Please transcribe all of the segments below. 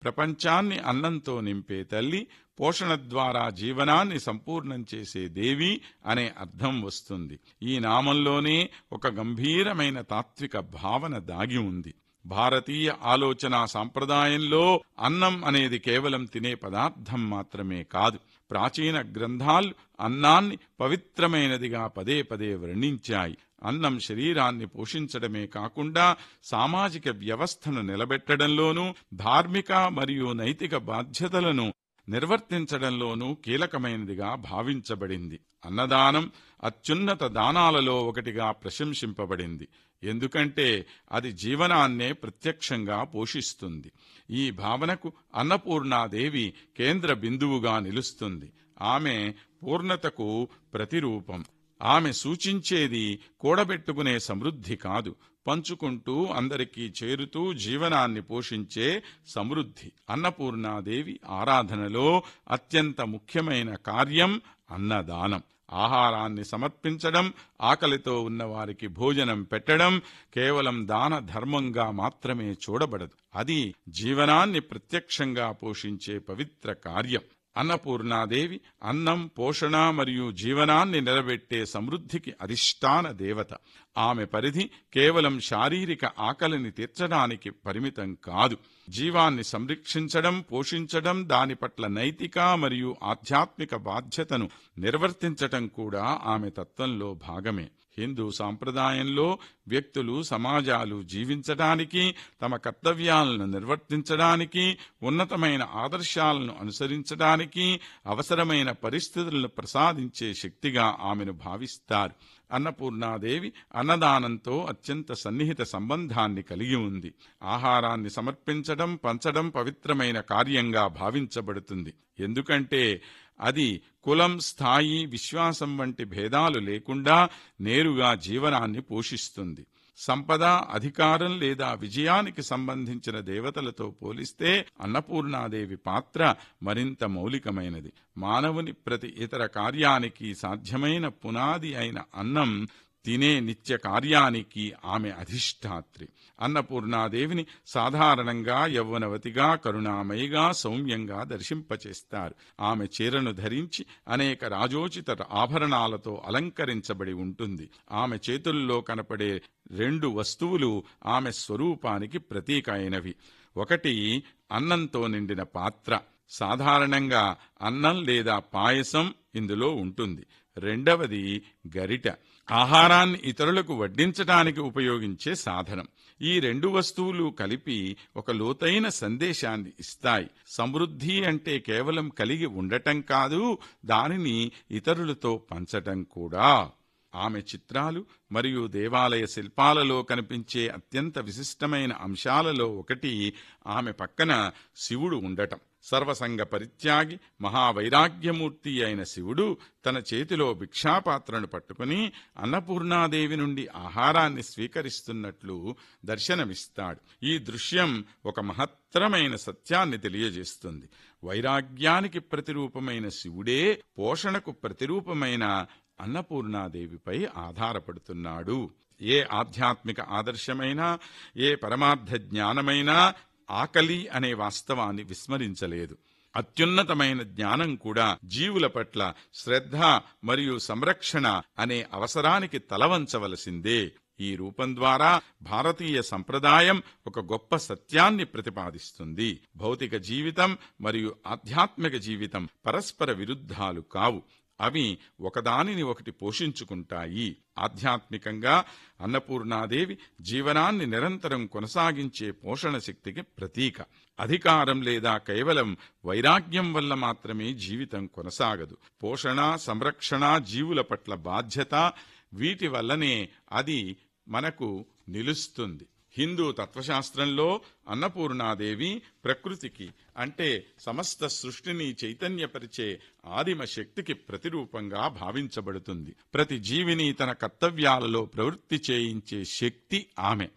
ప్రపంచాన్ని అన్నంతో నింపే తల్లి పోషణ ద్వారా జీవనాన్ని సంపూర్ణం చేసే దేవి అనే అర్థం వస్తుంది ఈ నామంలోనే ఒక గంభీరమైన తాత్విక భావన దాగి ఉంది భారతీయ ఆలోచన సాంప్రదాయంలో అన్నం అనేది కేవలం తినే పదార్థం మాత్రమే కాదు ప్రాచీన గ్రంథాలు అన్నాన్ని పవిత్రమైనదిగా పదే పదే వర్ణించాయి అన్నం శరీరాన్ని పోషించడమే కాకుండా సామాజిక వ్యవస్థను నిలబెట్టడంలోనూ ధార్మిక మరియు నైతిక బాధ్యతలను నిర్వర్తించడంలోనూ కీలకమైనదిగా భావించబడింది అన్నదానం అత్యున్నత దానాలలో ఒకటిగా ప్రశంసింపబడింది ఎందుకంటే అది జీవనాన్నే ప్రత్యక్షంగా పోషిస్తుంది ఈ భావనకు అన్నపూర్ణాదేవి కేంద్ర బిందువుగా నిలుస్తుంది ఆమె పూర్ణతకు ప్రతిరూపం ఆమె సూచించేది కూడబెట్టుకునే సమృద్ధి కాదు పంచుకుంటూ అందరికీ చేరుతూ జీవనాన్ని పోషించే సమృద్ధి అన్నపూర్ణాదేవి ఆరాధనలో అత్యంత ముఖ్యమైన కార్యం అన్నదానం ఆహారాన్ని సమర్పించడం ఆకలితో ఉన్నవారికి భోజనం పెట్టడం కేవలం దాన ధర్మంగా మాత్రమే చూడబడదు అది జీవనాన్ని ప్రత్యక్షంగా పోషించే పవిత్ర కార్యం అన్నపూర్ణాదేవి అన్నం పోషణ మరియు జీవనాన్ని నిలబెట్టే సమృద్ధికి అధిష్టాన దేవత ఆమె పరిధి కేవలం శారీరక ఆకలిని తీర్చడానికి పరిమితం కాదు జీవాన్ని సంరక్షించడం పోషించడం దాని పట్ల నైతిక మరియు ఆధ్యాత్మిక బాధ్యతను నిర్వర్తించటం కూడా ఆమె తత్వంలో భాగమే హిందూ సాంప్రదాయంలో వ్యక్తులు సమాజాలు జీవించడానికి తమ కర్తవ్యాలను నిర్వర్తించడానికి ఉన్నతమైన ఆదర్శాలను అనుసరించడానికి అవసరమైన పరిస్థితులను ప్రసాదించే శక్తిగా ఆమెను భావిస్తారు అన్నపూర్ణాదేవి అన్నదానంతో అత్యంత సన్నిహిత సంబంధాన్ని కలిగి ఉంది ఆహారాన్ని సమర్పించడం పంచడం పవిత్రమైన కార్యంగా భావించబడుతుంది ఎందుకంటే అది కులం స్థాయి విశ్వాసం వంటి భేదాలు లేకుండా నేరుగా జీవనాన్ని పోషిస్తుంది సంపద అధికారం లేదా విజయానికి సంబంధించిన దేవతలతో పోలిస్తే అన్నపూర్ణాదేవి పాత్ర మరింత మౌలికమైనది మానవుని ప్రతి ఇతర కార్యానికి సాధ్యమైన పునాది అయిన అన్నం తినే నిత్య కార్యానికి ఆమె అధిష్టాత్రి అన్నపూర్ణాదేవిని సాధారణంగా యవ్వనవతిగా కరుణామయిగా సౌమ్యంగా దర్శింపచేస్తారు ఆమె చీరను ధరించి అనేక రాజోచిత ఆభరణాలతో అలంకరించబడి ఉంటుంది ఆమె చేతుల్లో కనపడే రెండు వస్తువులు ఆమె స్వరూపానికి ప్రతీక అయినవి ఒకటి అన్నంతో నిండిన పాత్ర సాధారణంగా అన్నం లేదా పాయసం ఇందులో ఉంటుంది రెండవది గరిట ఆహారాన్ని ఇతరులకు వడ్డించటానికి ఉపయోగించే సాధనం ఈ రెండు వస్తువులు కలిపి ఒక లోతైన సందేశాన్ని ఇస్తాయి సమృద్ధి అంటే కేవలం కలిగి ఉండటం కాదు దానిని ఇతరులతో పంచటం కూడా ఆమె చిత్రాలు మరియు దేవాలయ శిల్పాలలో కనిపించే అత్యంత విశిష్టమైన అంశాలలో ఒకటి ఆమె పక్కన శివుడు ఉండటం సర్వసంగ పరిత్యాగి మహావైరాగ్యమూర్తి అయిన శివుడు తన చేతిలో భిక్షాపాత్రను పట్టుకుని అన్నపూర్ణాదేవి నుండి ఆహారాన్ని స్వీకరిస్తున్నట్లు దర్శనమిస్తాడు ఈ దృశ్యం ఒక మహత్తరమైన సత్యాన్ని తెలియజేస్తుంది వైరాగ్యానికి ప్రతిరూపమైన శివుడే పోషణకు ప్రతిరూపమైన అన్నపూర్ణాదేవిపై ఆధారపడుతున్నాడు ఏ ఆధ్యాత్మిక ఆదర్శమైనా ఏ పరమార్థ జ్ఞానమైనా ఆకలి అనే వాస్తవాన్ని విస్మరించలేదు అత్యున్నతమైన జ్ఞానం కూడా జీవుల పట్ల శ్రద్ధ మరియు సంరక్షణ అనే అవసరానికి తలవంచవలసిందే ఈ రూపం ద్వారా భారతీయ సంప్రదాయం ఒక గొప్ప సత్యాన్ని ప్రతిపాదిస్తుంది భౌతిక జీవితం మరియు ఆధ్యాత్మిక జీవితం పరస్పర విరుద్ధాలు కావు అవి ఒకదానిని ఒకటి పోషించుకుంటాయి ఆధ్యాత్మికంగా అన్నపూర్ణాదేవి జీవనాన్ని నిరంతరం కొనసాగించే పోషణ శక్తికి ప్రతీక అధికారం లేదా కేవలం వైరాగ్యం వల్ల మాత్రమే జీవితం కొనసాగదు పోషణ సంరక్షణ జీవుల పట్ల బాధ్యత వీటి వల్లనే అది మనకు నిలుస్తుంది హిందూ తత్వశాస్త్రంలో అన్నపూర్ణాదేవి ప్రకృతికి అంటే సమస్త సృష్టిని చైతన్యపరిచే ఆదిమ శక్తికి ప్రతిరూపంగా భావించబడుతుంది ప్రతి జీవిని తన కర్తవ్యాలలో ప్రవృత్తి చేయించే శక్తి ఆమె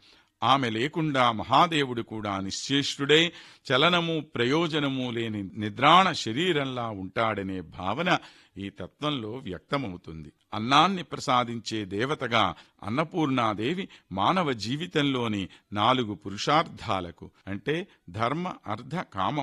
ఆమె లేకుండా మహాదేవుడు కూడా నిశ్చేష్టుడై చలనము ప్రయోజనము లేని నిద్రాణ శరీరంలా ఉంటాడనే భావన ఈ తత్వంలో వ్యక్తమవుతుంది అన్నాన్ని ప్రసాదించే దేవతగా అన్నపూర్ణాదేవి మానవ జీవితంలోని నాలుగు పురుషార్థాలకు అంటే ధర్మ అర్థ కామ